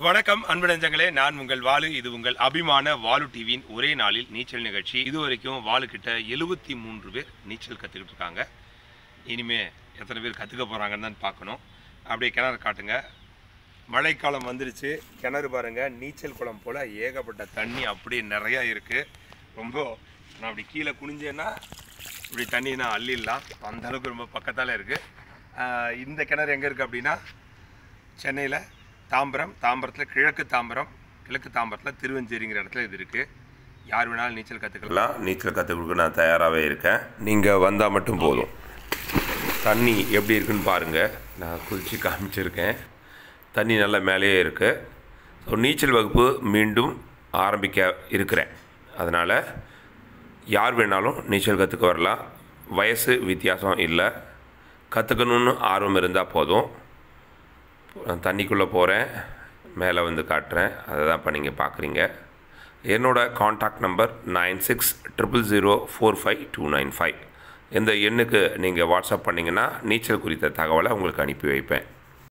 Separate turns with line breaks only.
வணக்கம் அன்பு நெஞ்சங்களே நான் உங்கள் வாலு இது உங்கள் அபிமான வாலு டிவியின் ஒரே நாளில் நீச்சல் நிகழ்ச்சி இது வரைக்கும் வாலு கிட்ட எழுபத்தி மூன்று பேர் நீச்சல் கற்றுக்கிட்டு இருக்காங்க இனிமே எத்தனை பேர் கற்றுக்க போகிறாங்கன்னு தான் பார்க்கணும் அப்படியே கிணறு காட்டுங்க மழைக்காலம் வந்துருச்சு கிணறு பாருங்க நீச்சல் குளம் போல் ஏகப்பட்ட தண்ணி அப்படியே நிறையா இருக்குது ரொம்ப நான் அப்படி கீழே குனிஞ்சேன்னா இப்படி தண்ணி நான் அள்ளிடலாம் அந்த அளவுக்கு ரொம்ப பக்கத்தால் இருக்குது இந்த கிணறு எங்கே இருக்குது அப்படின்னா சென்னையில் தாம்பரம் தாம்பரத்தில் கிழக்கு தாம்பரம் கிழக்கு தாம்பரத்தில் திருவஞ்சேரிங்கிற இடத்துல இது இருக்குது யார் வேணாலும் நீச்சல் கற்றுக்கலாம் நீச்சல் கற்றுக் கொடுக்க நான் தயாராகவே இருக்கேன் நீங்கள் வந்தால் மட்டும் போதும் தண்ணி எப்படி இருக்குன்னு பாருங்கள் நான் குதித்து காமிச்சிருக்கேன் தண்ணி நல்லா மேலேயே இருக்குது ஸோ நீச்சல் வகுப்பு மீண்டும் ஆரம்பிக்க இருக்கிறேன் அதனால் யார் வேணாலும் நீச்சல் கற்றுக்க வரலாம் வயசு வித்தியாசம் இல்லை கற்றுக்கணுன்னு ஆர்வம் இருந்தால் போதும் நான் தண்ணிக்குள்ளே போகிறேன் மேலே வந்து காட்டுறேன் அதை தான் இப்போ நீங்கள் பார்க்குறீங்க என்னோடய contact number nine six triple zero four five two nine five இந்த எண்ணுக்கு நீங்கள் வாட்ஸ்அப் பண்ணிங்கன்னா நீச்சல் குறித்த தகவலை உங்களுக்கு அனுப்பி வைப்பேன்